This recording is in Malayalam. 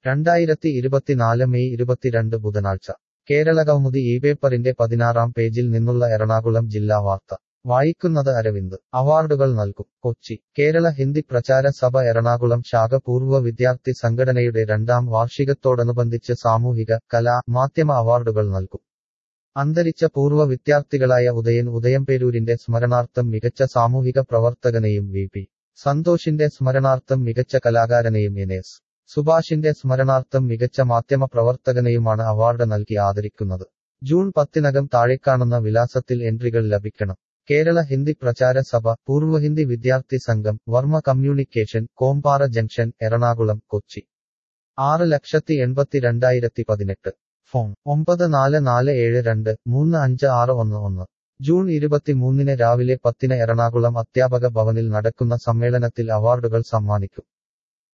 രണ്ടായിരത്തി ഇരുപത്തിനാല് മെയ് ഇരുപത്തിരണ്ട് ബുധനാഴ്ച കേരള കൗമുദി ഈ പേപ്പറിന്റെ പതിനാറാം പേജിൽ നിന്നുള്ള എറണാകുളം ജില്ലാ വാർത്ത വായിക്കുന്നത് അരവിന്ദ് അവാർഡുകൾ നൽകും കൊച്ചി കേരള ഹിന്ദി പ്രചാര സഭ എറണാകുളം ശാഖ പൂർവ്വ വിദ്യാർത്ഥി സംഘടനയുടെ രണ്ടാം വാർഷികത്തോടനുബന്ധിച്ച് സാമൂഹിക കലാ മാധ്യമ അവാർഡുകൾ നൽകും അന്തരിച്ച പൂർവ്വ വിദ്യാർത്ഥികളായ ഉദയൻ ഉദയംപേരൂരിന്റെ സ്മരണാർത്ഥം മികച്ച സാമൂഹിക പ്രവർത്തകനെയും വി പി സന്തോഷിന്റെ സ്മരണാർത്ഥം മികച്ച കലാകാരനെയും എൻ എസ് സുഭാഷിന്റെ സ്മരണാർത്ഥം മികച്ച മാധ്യമ പ്രവർത്തകനെയുമാണ് അവാർഡ് നൽകി ആദരിക്കുന്നത് ജൂൺ പത്തിനകം താഴെക്കാണുന്ന വിലാസത്തിൽ എൻട്രികൾ ലഭിക്കണം കേരള ഹിന്ദി പ്രചാര സഭ പൂർവ്വ ഹിന്ദി വിദ്യാർത്ഥി സംഘം വർമ്മ കമ്മ്യൂണിക്കേഷൻ കോമ്പാറ ജംഗ്ഷൻ എറണാകുളം കൊച്ചി ആറ് ലക്ഷത്തി എൺപത്തിരണ്ടായിരത്തി പതിനെട്ട് ഫോൺ ഒമ്പത് നാല് നാല് ഏഴ് രണ്ട് മൂന്ന് അഞ്ച് ആറ് ഒന്ന് ഒന്ന് ജൂൺ ഇരുപത്തിമൂന്നിന് രാവിലെ പത്തിന് എറണാകുളം അധ്യാപക ഭവനിൽ നടക്കുന്ന സമ്മേളനത്തിൽ അവാർഡുകൾ സമ്മാനിക്കും